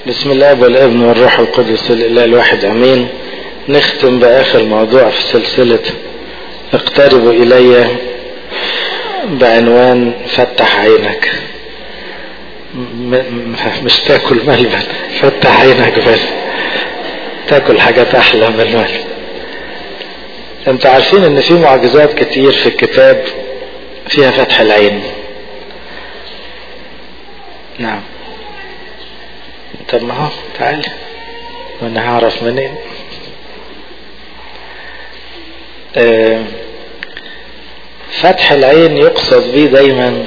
بسم الله والابن والروح القدس الاله الواحد امين نختم باخر موضوع في سلسله اقتربوا الي بعنوان فتح عينك م- م- مش تاكل ملبن فتح عينك بس تاكل حاجات احلى من الملبن انتوا عارفين ان في معجزات كتير في الكتاب فيها فتح العين نعم طب ما هو تعال وانا هعرف منين آه فتح العين يقصد به دايما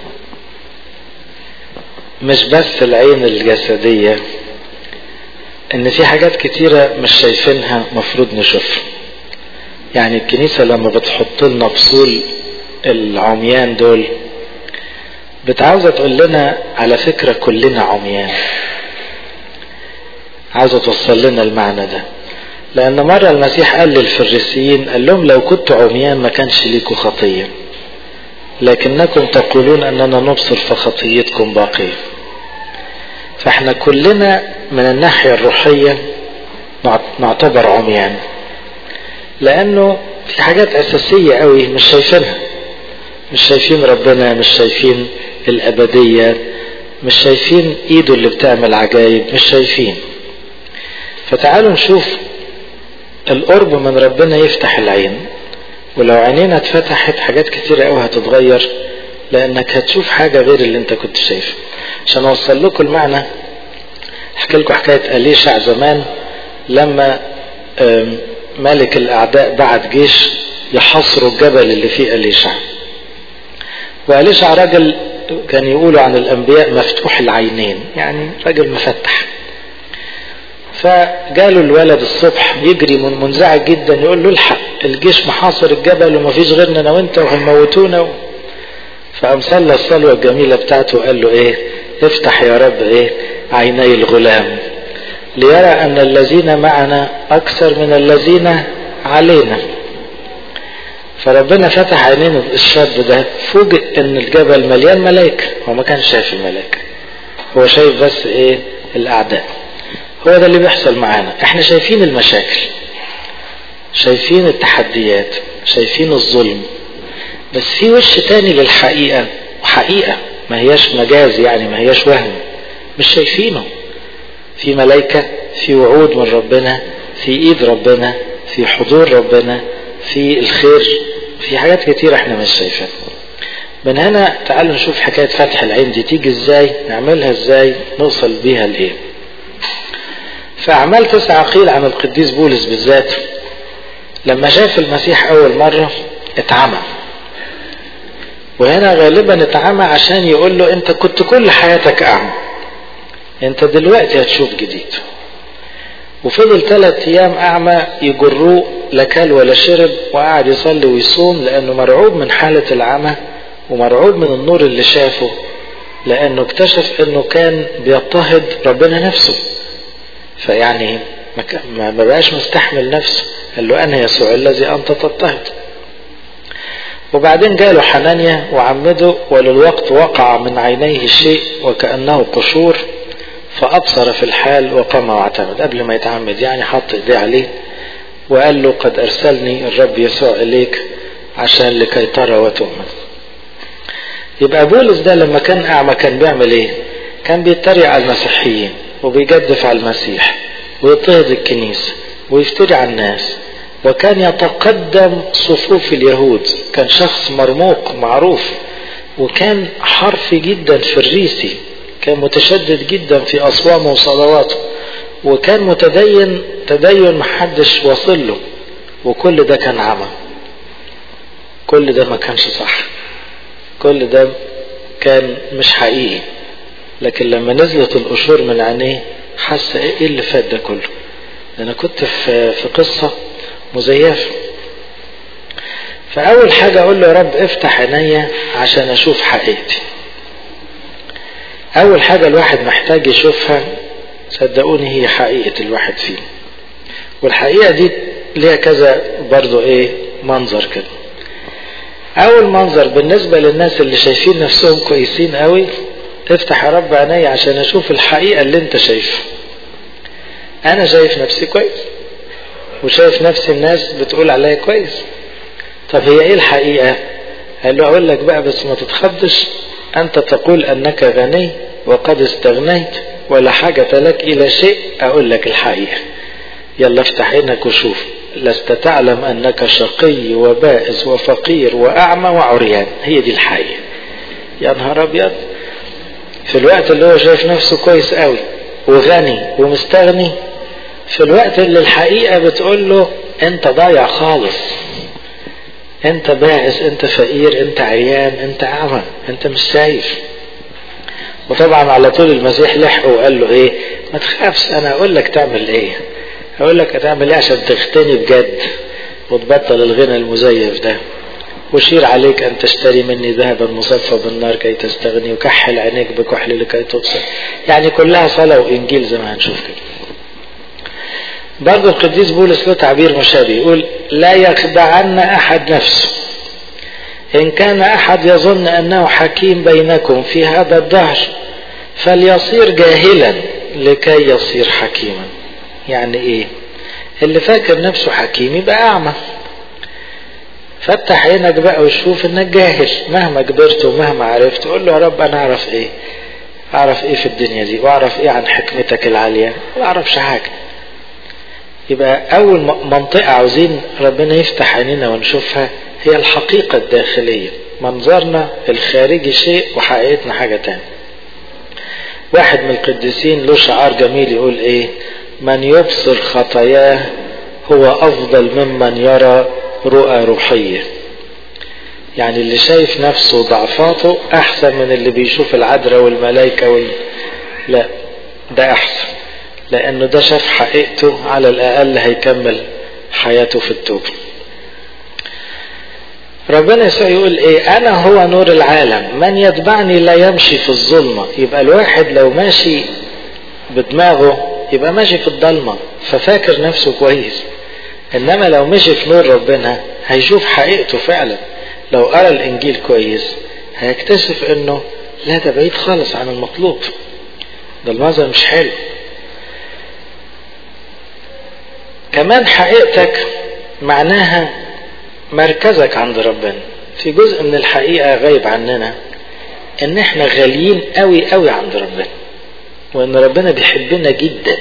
مش بس العين الجسدية ان في حاجات كتيرة مش شايفينها مفروض نشوفها يعني الكنيسة لما بتحط لنا فصول العميان دول بتعاوزة تقول لنا على فكرة كلنا عميان عاوزة توصل لنا المعنى ده لأن مرة المسيح قال للفريسيين قال لهم لو كنتوا عميان ما كانش ليكوا خطية لكنكم تقولون أننا نبصر فخطيتكم باقية فاحنا كلنا من الناحية الروحية نعتبر عميان لأنه في حاجات أساسية قوي مش شايفينها مش شايفين ربنا مش شايفين الأبدية مش شايفين إيده اللي بتعمل عجايب مش شايفين فتعالوا نشوف القرب من ربنا يفتح العين ولو عينينا اتفتحت حاجات كتيرة قوي هتتغير لانك هتشوف حاجة غير اللي انت كنت شايفها عشان اوصل لكم المعنى احكي لكم حكاية اليشع زمان لما ملك الاعداء بعت جيش يحاصروا الجبل اللي فيه اليشع واليشع راجل كان يقولوا عن الانبياء مفتوح العينين يعني راجل مفتح فجاله الولد الصبح يجري من منزعج جدا يقول له الحق الجيش محاصر الجبل ومفيش غيرنا انا وانت وهيموتونا و... فقام صلى الصلوه الجميله بتاعته وقال له ايه افتح يا رب ايه عيني الغلام ليرى ان الذين معنا اكثر من الذين علينا فربنا فتح عينين الشاب ده فوجئ ان الجبل مليان ملائكه هو ما كانش شايف الملائكه هو شايف بس ايه الاعداء هو ده اللي بيحصل معانا احنا شايفين المشاكل شايفين التحديات شايفين الظلم بس في وش تاني للحقيقة وحقيقة ما هياش مجاز يعني ما هياش وهم مش شايفينه في ملائكة في وعود من ربنا في ايد ربنا في حضور ربنا في الخير في حاجات كتير احنا مش شايفينها من هنا تعالوا نشوف حكاية فتح العين دي تيجي ازاي نعملها ازاي نوصل بيها لايه فأعمال تسعة قيل عن القديس بولس بالذات لما شاف المسيح أول مرة اتعمى وهنا غالبا اتعمى عشان يقول له انت كنت كل حياتك أعمى انت دلوقتي هتشوف جديد وفضل ثلاث ايام اعمى يجروه لا كل ولا شرب وقعد يصلي ويصوم لانه مرعوب من حالة العمى ومرعوب من النور اللي شافه لانه اكتشف انه كان بيضطهد ربنا نفسه فيعني ما بقاش مستحمل نفسه قال له أنا يسوع الذي أنت تضطهد وبعدين جاله حنانيا وعمده وللوقت وقع من عينيه شيء وكأنه قشور فأبصر في الحال وقام واعتمد قبل ما يتعمد يعني حط ايديه عليه وقال له قد أرسلني الرب يسوع إليك عشان لكي ترى وتؤمن يبقى بولس ده لما كان أعمى كان بيعمل إيه؟ كان بيتريق على المسيحيين وبيجدف على المسيح ويضطهد الكنيسة ويفتري على الناس وكان يتقدم صفوف اليهود كان شخص مرموق معروف وكان حرفي جدا في الريسي كان متشدد جدا في أصوامه وصلواته وكان متدين تدين محدش واصل له وكل ده كان عمى كل ده ما كانش صح كل ده كان مش حقيقي لكن لما نزلت القشور من عينيه حس ايه اللي فات ده كله انا كنت في في قصه مزيفه فاول حاجه اقول له يا رب افتح عينيا عشان اشوف حقيقتي اول حاجه الواحد محتاج يشوفها صدقوني هي حقيقه الواحد فيه والحقيقه دي ليها كذا برضو ايه منظر كده اول منظر بالنسبه للناس اللي شايفين نفسهم كويسين قوي افتح يا رب عيني عشان اشوف الحقيقة اللي انت شايفها انا شايف نفسي كويس وشايف نفسي الناس بتقول عليا كويس طب هي ايه الحقيقة قال له اقول لك بقى بس ما تتخضش انت تقول انك غني وقد استغنيت ولا حاجة لك الى شيء اقول لك الحقيقة يلا افتح عينك وشوف لست تعلم انك شقي وبائس وفقير واعمى وعريان هي دي الحقيقة يا نهار ابيض في الوقت اللي هو شايف نفسه كويس قوي وغني ومستغني في الوقت اللي الحقيقة بتقول له انت ضايع خالص انت بائس انت فقير انت عريان انت اعمى انت مش شايف وطبعا على طول المسيح لحقه وقال له ايه ما تخافش انا اقول لك تعمل ايه اقول لك هتعمل ايه عشان تغتني بجد وتبطل الغنى المزيف ده وشير عليك أن تشتري مني ذهبا مصفى بالنار كي تستغني وكحل عينيك بكحل لكي تبصر يعني كلها صلاة وإنجيل زي ما هنشوف كده برضه القديس بولس له تعبير مشابه يقول لا يخدعن أحد نفسه إن كان أحد يظن أنه حكيم بينكم في هذا الدهر فليصير جاهلا لكي يصير حكيما يعني إيه اللي فاكر نفسه حكيم يبقى أعمى فتح عينك بقى وشوف انك جاهل مهما كبرت ومهما عرفت قول له يا رب انا اعرف ايه اعرف ايه في الدنيا دي واعرف ايه عن حكمتك العالية ما اعرفش حاجة يبقى اول منطقة عاوزين ربنا يفتح عينينا ونشوفها هي الحقيقة الداخلية منظرنا الخارجي شيء وحقيقتنا حاجة تانية واحد من القديسين له شعار جميل يقول ايه من يبصر خطاياه هو افضل ممن يرى رؤى روحية يعني اللي شايف نفسه ضعفاته احسن من اللي بيشوف العذراء والملائكة وال... لا ده احسن لانه ده شاف حقيقته على الاقل هيكمل حياته في التوبة ربنا يسوع يقول ايه انا هو نور العالم من يتبعني لا يمشي في الظلمة يبقى الواحد لو ماشي بدماغه يبقى ماشي في الضلمة ففاكر نفسه كويس انما لو مشي في نور ربنا هيشوف حقيقته فعلا لو قرا الانجيل كويس هيكتشف انه لا ده بعيد خالص عن المطلوب ده المنظر مش حلو كمان حقيقتك معناها مركزك عند ربنا في جزء من الحقيقة غايب عننا ان احنا غاليين قوي قوي عند ربنا وان ربنا بيحبنا جدا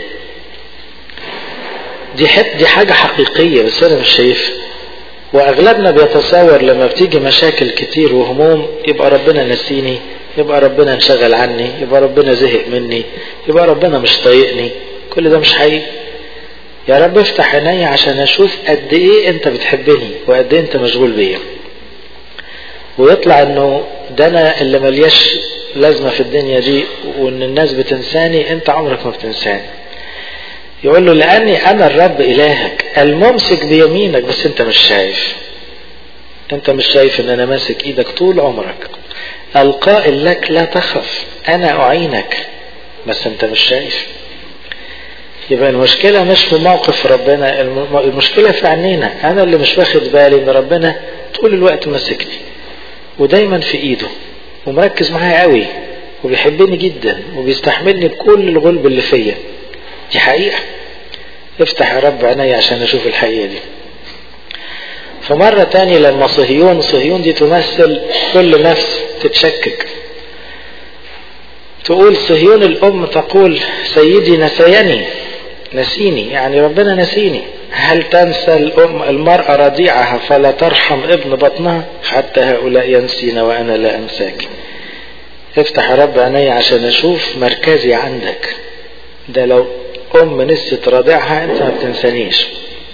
دي حت دي حاجة حقيقية بس أنا مش شايفها وأغلبنا بيتصور لما بتيجي مشاكل كتير وهموم يبقى ربنا نسيني يبقى ربنا انشغل عني يبقى ربنا زهق مني يبقى ربنا مش طايقني كل ده مش حقيقي يا رب افتح عيني عشان اشوف قد ايه انت بتحبني وقد ايه انت مشغول بيا ويطلع انه ده انا اللي ملياش لازمه في الدنيا دي وان الناس بتنساني انت عمرك ما بتنساني يقول له لاني انا الرب الهك الممسك بيمينك بس انت مش شايف انت مش شايف ان انا ماسك ايدك طول عمرك القائل لك لا تخف انا اعينك بس انت مش شايف يبقى المشكلة مش في موقف ربنا المشكلة في عينينا انا اللي مش واخد بالي ان ربنا طول الوقت ماسكني ودايما في ايده ومركز معايا قوي وبيحبني جدا وبيستحملني بكل الغلب اللي فيا دي حقيقة افتح يا رب عيني عشان اشوف الحقيقة دي فمرة تاني لما صهيون صهيون دي تمثل كل نفس تتشكك تقول صهيون الأم تقول سيدي نسيني نسيني يعني ربنا نسيني هل تنسى الأم المرأة رضيعها فلا ترحم ابن بطنها حتى هؤلاء ينسين وأنا لا أنساك افتح يا رب عيني عشان أشوف مركزي عندك ده لو أم نسيت رضيعها أنت ما بتنسانيش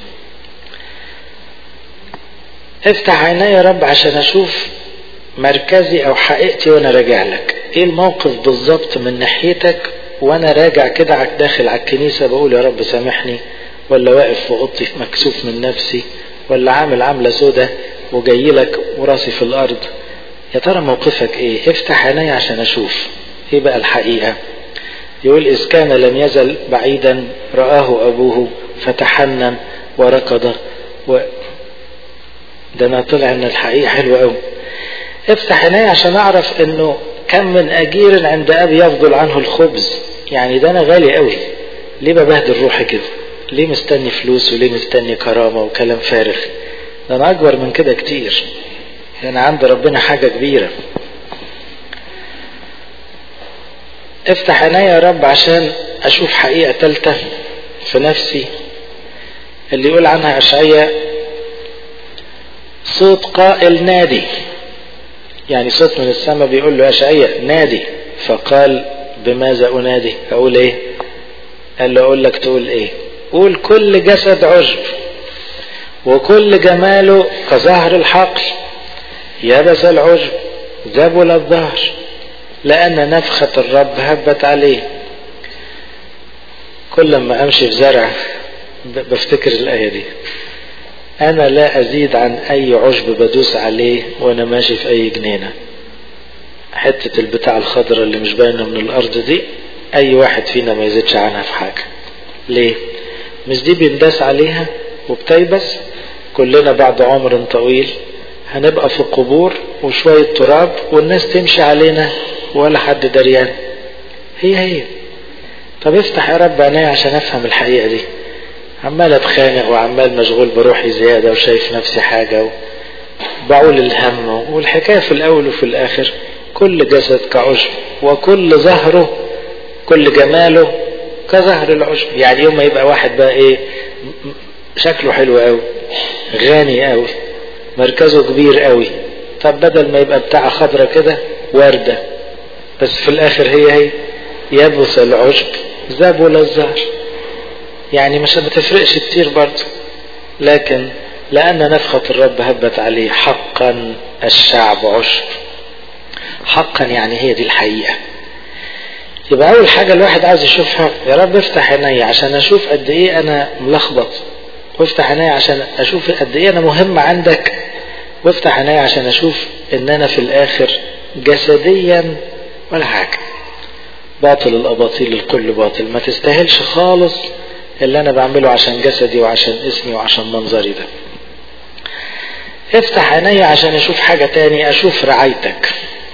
افتح عيني يا رب عشان أشوف مركزي أو حقيقتي وأنا راجع لك إيه الموقف بالظبط من ناحيتك وأنا راجع كده داخل على الكنيسة بقول يا رب سامحني ولا واقف في أوضتي مكسوف من نفسي ولا عامل عاملة سودة وجاي لك وراسي في الأرض يا ترى موقفك إيه افتح عيني عشان أشوف إيه بقى الحقيقة يقول إذ كان لم يزل بعيدا رآه أبوه فتحنن وركض و... ده أنا طلع إن الحقيقة حلوة أوي افتح عيني عشان أعرف إنه كم من أجير عند أبي يفضل عنه الخبز يعني ده أنا غالي قوي ليه ببهدل روحي كده ليه مستني فلوس وليه مستني كرامة وكلام فارغ ده أنا أكبر من كده كتير ده أنا عند ربنا حاجة كبيرة افتح عيني يا رب عشان أشوف حقيقة تالتة في نفسي اللي يقول عنها أشعية صوت قائل نادي يعني صوت من السماء بيقول له أشعية نادي فقال بماذا أنادي أقول إيه قال له أقول لك تقول إيه قول كل جسد عجب وكل جماله كزهر الحقل يبس العجب ذبل الظهر لأن نفخة الرب هبت عليه كل ما أمشي في زرع بفتكر الآية دي أنا لا أزيد عن أي عشب بدوس عليه وأنا ماشي في أي جنينة حتة البتاع الخضراء اللي مش باينة من الأرض دي أي واحد فينا ما يزيدش عنها في حاجة ليه؟ مش دي بينداس عليها وبتيبس كلنا بعد عمر طويل هنبقى في قبور وشوية تراب والناس تمشي علينا ولا حد دريان هي هي طب افتح يا رب عيني عشان افهم الحقيقة دي عمال اتخانق وعمال مشغول بروحي زيادة وشايف نفسي حاجة وبعول الهم والحكاية في الأول وفي الآخر كل جسد كعشب وكل زهره كل جماله كزهر العشب يعني يوم ما يبقى واحد بقى ايه شكله حلو قوي غني قوي مركزه كبير قوي طب بدل ما يبقى بتاع خضرة كده وردة بس في الآخر هي هي يبس العشب ذبل الزهر يعني مش بتفرقش كتير برضه لكن لأن نفخة الرب هبت عليه حقا الشعب عشب حقا يعني هي دي الحقيقة يبقى أول حاجة الواحد عايز يشوفها يا رب افتح عيني عشان أشوف قد إيه أنا ملخبط وافتح عيني عشان أشوف قد إيه أنا مهم عندك وافتح عيني عشان أشوف إن أنا في الآخر جسديا ولا حاجة باطل الأباطيل الكل باطل ما تستاهلش خالص اللي أنا بعمله عشان جسدي وعشان اسمي وعشان منظري ده افتح عيني عشان أشوف حاجة تاني أشوف رعايتك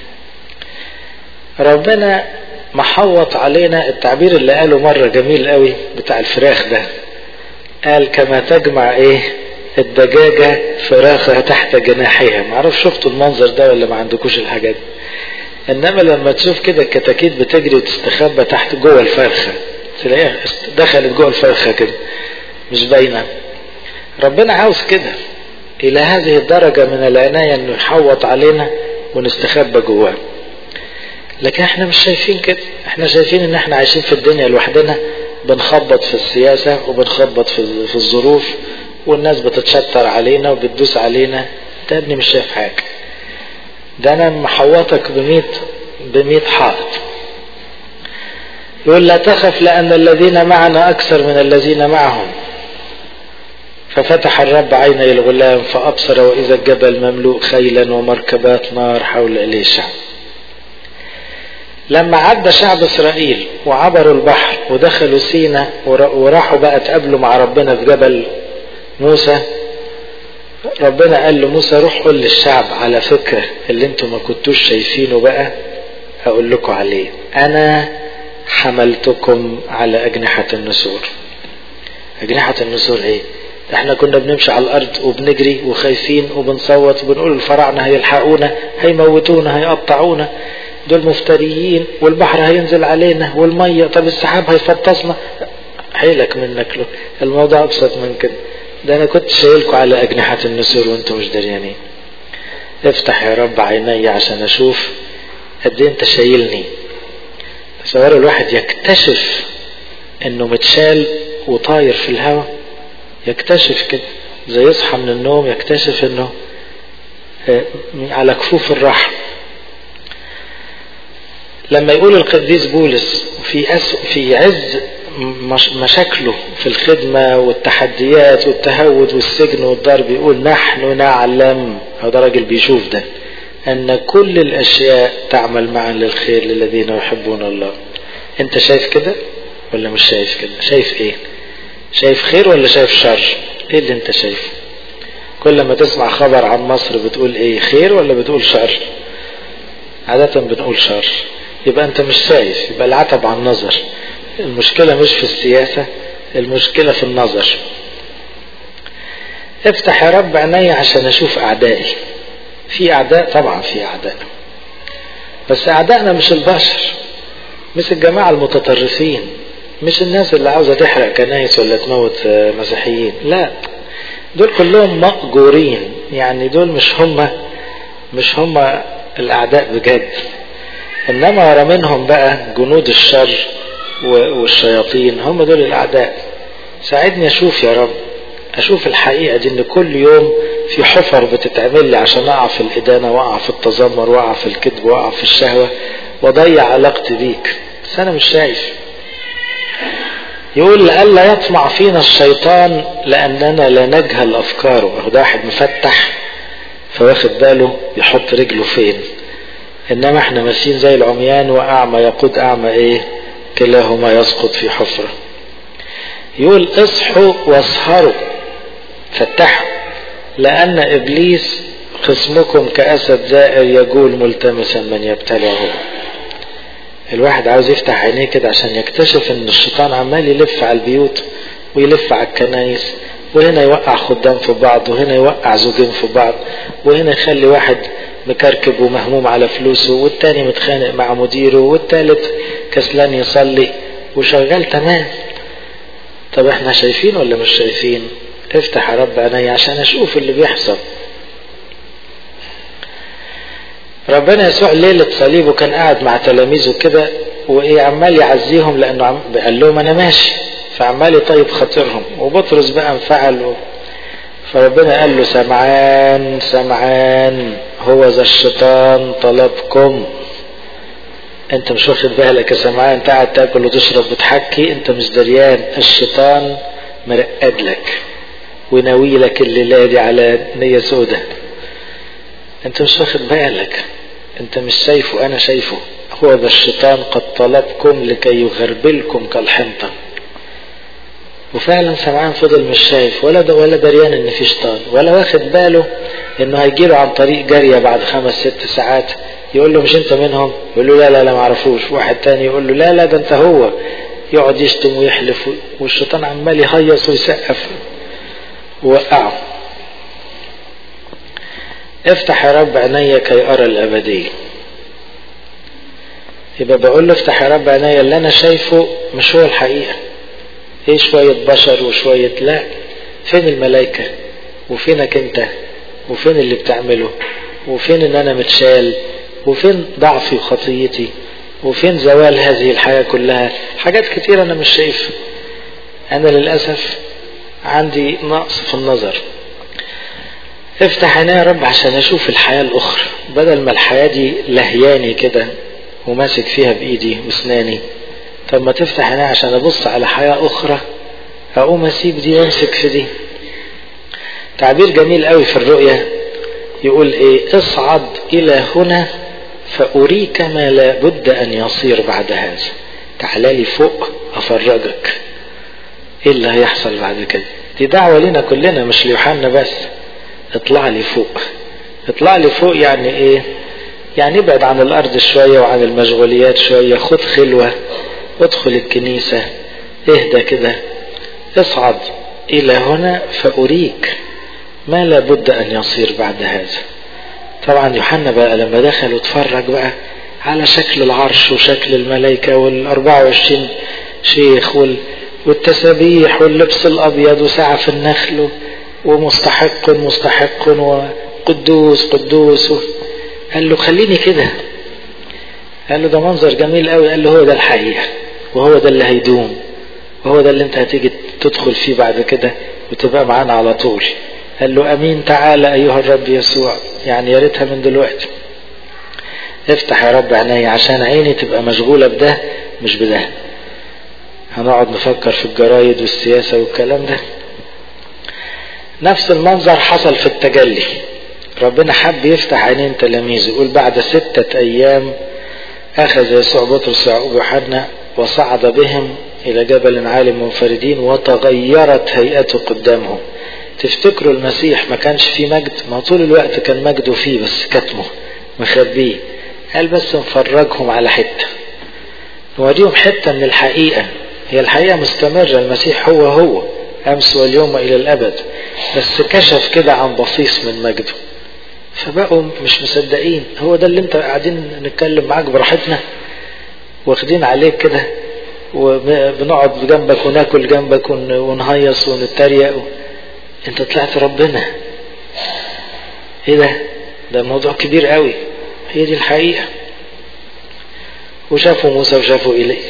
ربنا محوط علينا التعبير اللي قاله مرة جميل قوي بتاع الفراخ ده قال كما تجمع ايه الدجاجة فراخها تحت جناحها معرفش شفتوا المنظر ده ولا ما عندكوش الحاجات دي انما لما تشوف كده الكتاكيت بتجري وتستخبى تحت جوه الفرخة تلاقيها دخلت جوه الفرخة كده مش باينة ربنا عاوز كده الى هذه الدرجة من العناية انه يحوط علينا ونستخبى جواه لكن احنا مش شايفين كده احنا شايفين ان احنا عايشين في الدنيا لوحدنا بنخبط في السياسة وبنخبط في, في الظروف والناس بتتشطر علينا وبتدوس علينا انت ابني مش شايف حاجة ده انا محوطك بميت بميت حائط يقول لا تخف لأن الذين معنا أكثر من الذين معهم ففتح الرب عيني الغلام فأبصر وإذا الجبل مملوء خيلا ومركبات نار حول إليشع لما عدى شعب إسرائيل وعبروا البحر ودخلوا سينا وراحوا بقى تقابلوا مع ربنا في جبل موسى ربنا قال لموسى روح قول للشعب على فكرة اللي انتم ما كنتوش شايفينه بقى هقول لكم عليه انا حملتكم على اجنحة النسور اجنحة النسور ايه احنا كنا بنمشي على الارض وبنجري وخايفين وبنصوت وبنقول الفراعنة هيلحقونا هيموتونا هيقطعونا دول مفتريين والبحر هينزل علينا والمية طب السحاب هيفطسنا حيلك منك له الموضوع ابسط من كده ده انا كنت شايلكوا على اجنحة النسور وانتم مش دريانين افتح يا رب عيني عشان اشوف قد ايه انت شايلني تصوروا الواحد يكتشف انه متشال وطاير في الهواء يكتشف كده زي يصحى من النوم يكتشف انه على كفوف الرحم لما يقول القديس بولس في أس في عز مشاكله في الخدمة والتحديات والتهود والسجن والضرب يقول نحن نعلم هذا راجل بيشوف ده أن كل الأشياء تعمل معا للخير للذين يحبون الله أنت شايف كده ولا مش شايف كده شايف إيه شايف خير ولا شايف شر إيه اللي أنت شايفه كل ما تسمع خبر عن مصر بتقول إيه خير ولا بتقول شر عادة بنقول شر يبقى انت مش شايف يبقى العتب عن النظر المشكلة مش في السياسة المشكلة في النظر افتح يا رب عيني عشان اشوف اعدائي في اعداء طبعا في اعداء بس اعدائنا مش البشر مش الجماعة المتطرفين مش الناس اللي عاوزة تحرق كنايس ولا تموت مسيحيين لا دول كلهم مأجورين يعني دول مش هم مش هم الأعداء بجد إنما ورا منهم بقى جنود الشر والشياطين هم دول الأعداء ساعدني أشوف يا رب أشوف الحقيقة دي إن كل يوم في حفر بتتعمل لي عشان أقع في الإدانة وأقع في التذمر وأقع في الكذب وأقع في الشهوة وأضيع علاقتي بيك بس أنا مش شايف يقول لئلا يطمع فينا الشيطان لأننا لا نجهل أفكاره ده واحد مفتح فواخد باله يحط رجله فين إنما احنا ماشيين زي العميان وأعمى يقود أعمى إيه كلاهما يسقط في حفرة يقول اصحوا واسهروا فتحوا لأن إبليس خصمكم كأسد زائر يجول ملتمسا من يبتلعه الواحد عاوز يفتح عينيه كده عشان يكتشف ان الشيطان عمال يلف على البيوت ويلف على الكنايس وهنا يوقع خدام في بعض وهنا يوقع زوجين في بعض وهنا يخلي واحد مكركب ومهموم على فلوسه والتاني متخانق مع مديره والتالت كسلان يصلي وشغال تمام طب احنا شايفين ولا مش شايفين افتح يا رب عيني عشان اشوف اللي بيحصل ربنا يسوع ليلة صليبه كان قاعد مع تلاميذه كده وايه عمال يعزيهم لانه عم قال لهم انا ماشي فعمال يطيب خاطرهم وبطرس بقى انفعل و... فربنا قال له سمعان سمعان هو ذا الشيطان طلبكم انت مش واخد بالك يا سمعان انت قاعد تاكل وتشرب وتحكي انت مش دريان الشيطان مرقد لك وناوي لك الليله دي على نيه سودة انت مش واخد بالك انت مش شايفه انا شايفه هو ذا الشيطان قد طلبكم لكي يغربلكم كالحنطة وفعلا سمعان فضل مش شايف ولا ده ولا دريان ان في شيطان ولا واخد باله انه هيجيله عن طريق جارية بعد خمس ست ساعات يقول له مش انت منهم يقول له لا لا لا معرفوش واحد تاني يقول له لا لا ده انت هو يقعد يشتم ويحلف والشيطان عمال يهيص ويسقف ووقعه افتح يا رب عيني كي ارى الابديه يبقى بقول له افتح يا رب عيني اللي انا شايفه مش هو الحقيقه ايه شويه بشر وشويه لا فين الملائكه وفينك انت وفين اللي بتعمله وفين ان انا متشال وفين ضعفي وخطيتي وفين زوال هذه الحياه كلها حاجات كتير انا مش شايفها انا للاسف عندي نقص في النظر افتح عيني يا رب عشان اشوف الحياة الاخرى بدل ما الحياة دي لهياني كده وماسك فيها بايدي واسناني طب ما تفتح عيني عشان ابص على حياة اخرى اقوم اسيب دي وامسك في دي تعبير جميل قوي في الرؤية يقول ايه اصعد الى هنا فاريك ما لا بد ان يصير بعد هذا تعالى لي فوق افرجك ايه اللي هيحصل بعد كده دي دعوة لنا كلنا مش ليوحنا بس اطلع لي فوق اطلع لي فوق يعني ايه يعني ابعد عن الارض شوية وعن المشغوليات شوية خد خلوة ادخل الكنيسة اهدى كده اصعد الى هنا فاريك ما لابد ان يصير بعد هذا طبعا يوحنا بقى لما دخل واتفرج بقى على شكل العرش وشكل الملائكة والاربعة وعشرين شيخ وال والتسابيح واللبس الابيض وسعف النخل ومستحق مستحق وقدوس قدوس قال له خليني كده قال له ده منظر جميل قوي قال له هو ده الحقيقة وهو ده اللي هيدوم وهو ده اللي انت هتيجي تدخل فيه بعد كده وتبقى معانا على طول قال له امين تعالى ايها الرب يسوع يعني يا ريتها من دلوقتي افتح يا رب عيني عشان عيني تبقى مشغولة بده مش بده هنقعد نفكر في الجرايد والسياسة والكلام ده نفس المنظر حصل في التجلي ربنا حب يفتح عينين تلاميذه يقول بعد ستة أيام أخذ يسوع بطرس ويعقوب ويوحنا وصعد بهم إلى جبل عالي منفردين وتغيرت هيئته قدامهم تفتكروا المسيح ما كانش فيه مجد ما طول الوقت كان مجده فيه بس كتمه مخبيه قال بس نفرجهم على حتة نوريهم حتة من الحقيقة هي الحقيقة مستمرة المسيح هو هو أمس واليوم إلى الأبد بس كشف كده عن بصيص من مجده فبقوا مش مصدقين هو ده اللي انت قاعدين نتكلم معاك براحتنا واخدين عليك كده وبنقعد جنبك وناكل جنبك ونهيص ونتريق و... انت طلعت ربنا ايه ده ده موضوع كبير قوي هي دي الحقيقة وشافوا موسى وشافوا إليه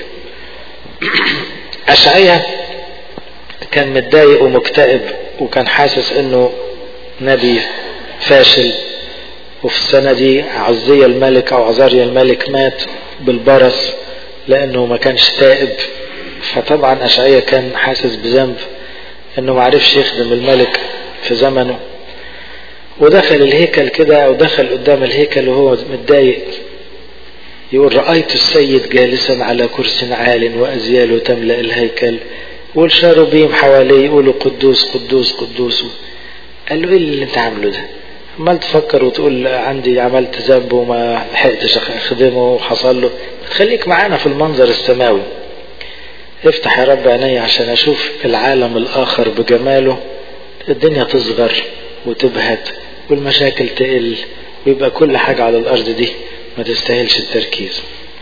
أشعية كان متضايق ومكتئب وكان حاسس انه نبي فاشل وفي السنة دي عزية الملك أو عزاريا الملك مات بالبرص لأنه ما كانش تائب فطبعا أشعية كان حاسس بذنب أنه ما عرفش يخدم الملك في زمنه ودخل الهيكل كده أو دخل قدام الهيكل وهو متضايق يقول رأيت السيد جالسا على كرسي عال وأزياله تملأ الهيكل والشاروبيم حواليه يقولوا قدوس قدوس قدوس قال له ايه اللي انت عامله ده عمال تفكر وتقول عندي عملت ذنب وما لحقتش اخدمه وحصل له تخليك معانا في المنظر السماوي افتح يا رب عيني عشان اشوف العالم الاخر بجماله الدنيا تصغر وتبهت والمشاكل تقل ويبقى كل حاجة على الارض دي ما تستاهلش التركيز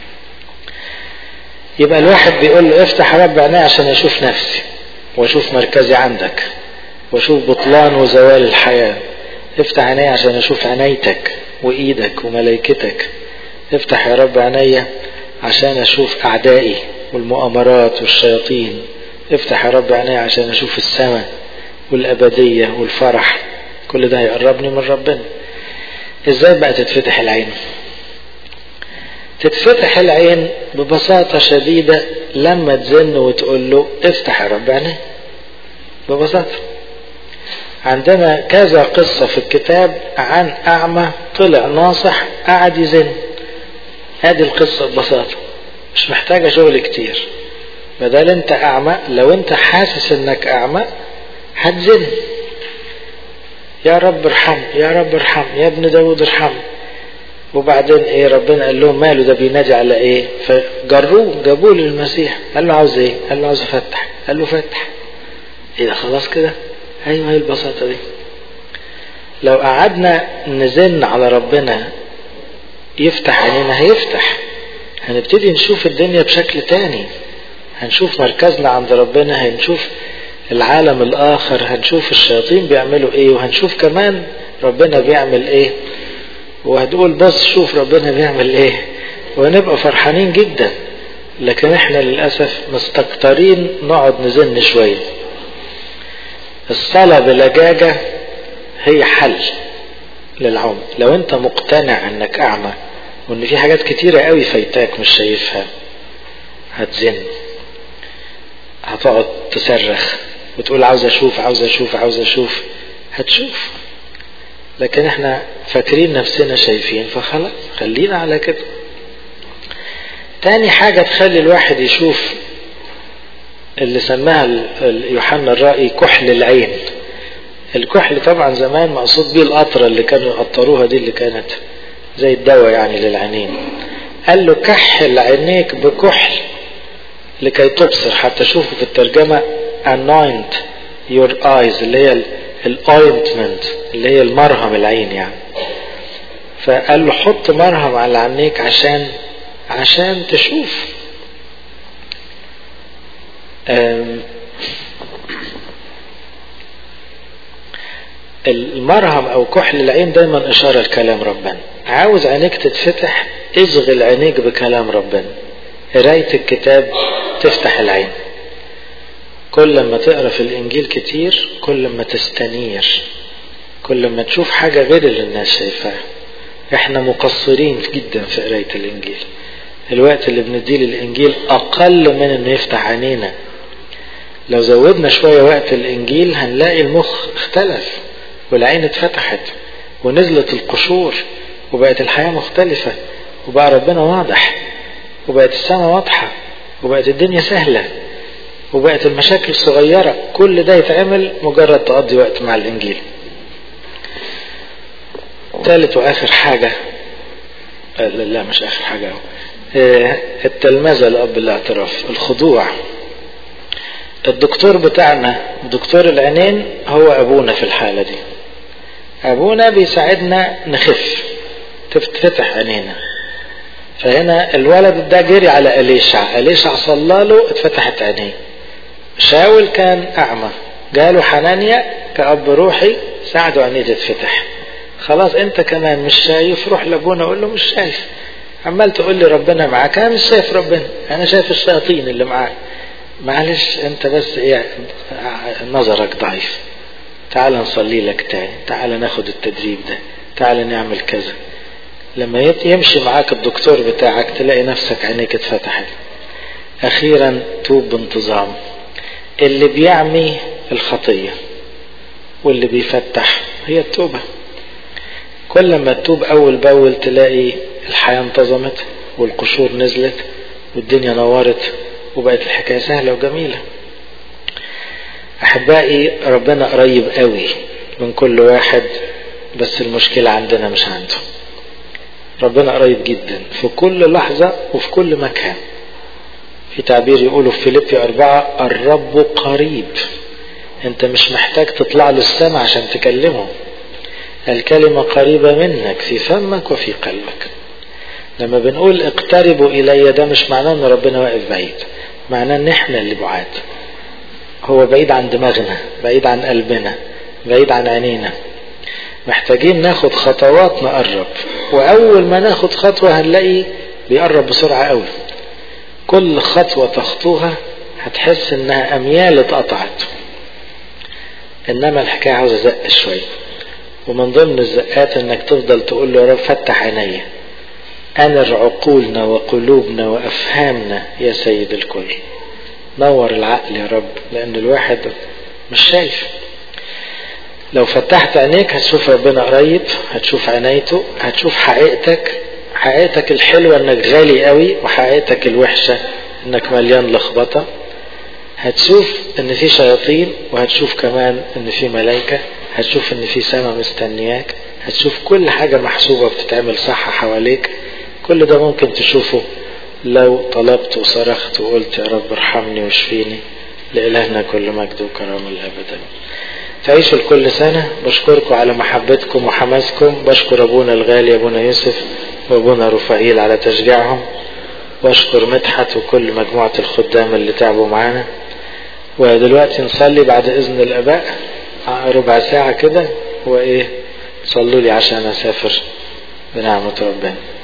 يبقى الواحد بيقول له افتح يا رب عيني عشان اشوف نفسي واشوف مركزي عندك واشوف بطلان وزوال الحياة افتح عيني عشان اشوف عنايتك وايدك وملائكتك افتح يا رب عيني عشان اشوف اعدائي والمؤامرات والشياطين افتح يا رب عيني عشان اشوف السماء والابدية والفرح كل ده هيقربني من ربنا ازاي بقى تتفتح العين تتفتح العين ببساطة شديدة لما تزن وتقول له افتح يا رب عيني ببساطة عندنا كذا قصة في الكتاب عن أعمى طلع ناصح قعد يزن هذه القصة ببساطة مش محتاجة شغل كتير بدل انت أعمى لو انت حاسس انك أعمى هتزن يا رب ارحم يا رب ارحم يا ابن داود ارحم وبعدين ايه ربنا قال لهم ماله ده بينادي على ايه فجروه جابوه للمسيح قال له عاوز ايه قال له عاوز افتح قال له فتح ايه ده خلاص كده ايوه هي البساطه دي لو قعدنا نزن على ربنا يفتح عينينا هيفتح هنبتدي نشوف الدنيا بشكل تاني هنشوف مركزنا عند ربنا هنشوف العالم الاخر هنشوف الشياطين بيعملوا ايه وهنشوف كمان ربنا بيعمل ايه وهتقول بص شوف ربنا بيعمل ايه وهنبقى فرحانين جدا لكن احنا للاسف مستكترين نقعد نزن شويه الصلاة بلجاجة هي حل للعمر لو انت مقتنع انك اعمى وان في حاجات كتيرة قوي فايتاك مش شايفها هتزن هتقعد تصرخ وتقول عاوز اشوف عاوز اشوف عاوز اشوف هتشوف لكن احنا فاكرين نفسنا شايفين فخلاص خلينا على كده تاني حاجة تخلي الواحد يشوف اللي سماها يوحنا الرائي كحل العين الكحل طبعا زمان مقصود بيه القطرة اللي كانوا يقطروها دي اللي كانت زي الدواء يعني للعينين قال له كحل عينيك بكحل لكي تبصر حتى شوفوا في الترجمة anoint your eyes اللي هي الاوينتمنت اللي هي المرهم العين يعني فقال له حط مرهم على عينيك عشان عشان تشوف المرهم او كحل العين دايما اشاره لكلام ربنا عاوز عينيك تتفتح اشغل عينيك بكلام ربنا قرايه الكتاب تفتح العين كل ما تقرا في الانجيل كتير كل ما تستنير كل ما تشوف حاجه غير اللي الناس شايفاها احنا مقصرين جدا في قرايه الانجيل الوقت اللي بنديه للانجيل اقل من انه يفتح عينينا لو زودنا شويه وقت الانجيل هنلاقي المخ اختلف والعين اتفتحت ونزلت القشور وبقت الحياه مختلفه وبقى ربنا واضح وبقت السماء واضحه وبقت الدنيا سهله وبقت المشاكل صغيره كل ده يتعمل مجرد تقضي وقت مع الانجيل ثالث واخر حاجه لا, لا مش اخر حاجة اه التلمذة لأب الاعتراف الخضوع الدكتور بتاعنا دكتور العينين هو ابونا في الحالة دي ابونا بيساعدنا نخف تفتح عينينا فهنا الولد ده جري على أليشع أليشع صلى له اتفتحت عينيه شاول كان أعمى جاله حنانيا كأب روحي ساعده عينيه تتفتح خلاص انت كمان مش شايف روح لابونا قول له مش شايف عمال تقول لي ربنا معاك انا مش شايف ربنا انا شايف الشياطين اللي معاك معلش انت بس ايه نظرك ضعيف تعال نصلي لك تاني تعال ناخد التدريب ده تعال نعمل كذا لما يمشي معاك الدكتور بتاعك تلاقي نفسك عينيك اتفتحت اخيرا توب بانتظام اللي بيعمي الخطية واللي بيفتح هي التوبة كل ما تتوب اول باول تلاقي الحياة انتظمت والقشور نزلت والدنيا نورت وبقت الحكاية سهلة وجميلة احبائي ربنا قريب قوي من كل واحد بس المشكلة عندنا مش عنده ربنا قريب جدا في كل لحظة وفي كل مكان في تعبير يقولوا في فيليبي أربعة الرب قريب انت مش محتاج تطلع له السماء عشان تكلمه الكلمة قريبة منك في فمك وفي قلبك لما بنقول اقتربوا إلي ده مش معناه ان ربنا واقف بعيد معناه ان احنا اللي بعاد هو بعيد عن دماغنا بعيد عن قلبنا بعيد عن عينينا محتاجين ناخد خطوات نقرب واول ما ناخد خطوة هنلاقي بيقرب بسرعة قوي كل خطوة تخطوها هتحس انها اميال اتقطعت انما الحكاية عاوزة زق شوية ومن ضمن الزقات انك تفضل تقول له يا رب فتح عينيا انر عقولنا وقلوبنا وافهامنا يا سيد الكل نور العقل يا رب لان الواحد مش شايف لو فتحت عينيك هتشوف ربنا قريب هتشوف عنايته هتشوف حقيقتك حقيقتك الحلوة انك غالي قوي وحقيقتك الوحشة انك مليان لخبطة هتشوف ان في شياطين وهتشوف كمان ان في ملائكة هتشوف ان في سماء مستنياك هتشوف كل حاجة محسوبة بتتعمل صح حواليك كل ده ممكن تشوفه لو طلبت وصرخت وقلت يا رب ارحمني واشفيني لإلهنا كل مجد وكرامة الأبدا تعيشوا لكل سنة بشكركم على محبتكم وحماسكم بشكر أبونا الغالي أبونا يوسف وأبونا رفائيل على تشجيعهم وأشكر مدحت وكل مجموعة الخدام اللي تعبوا معانا ودلوقتي نصلي بعد إذن الآباء ربع ساعة كده وإيه صلوا لي عشان أسافر بنعمة ربنا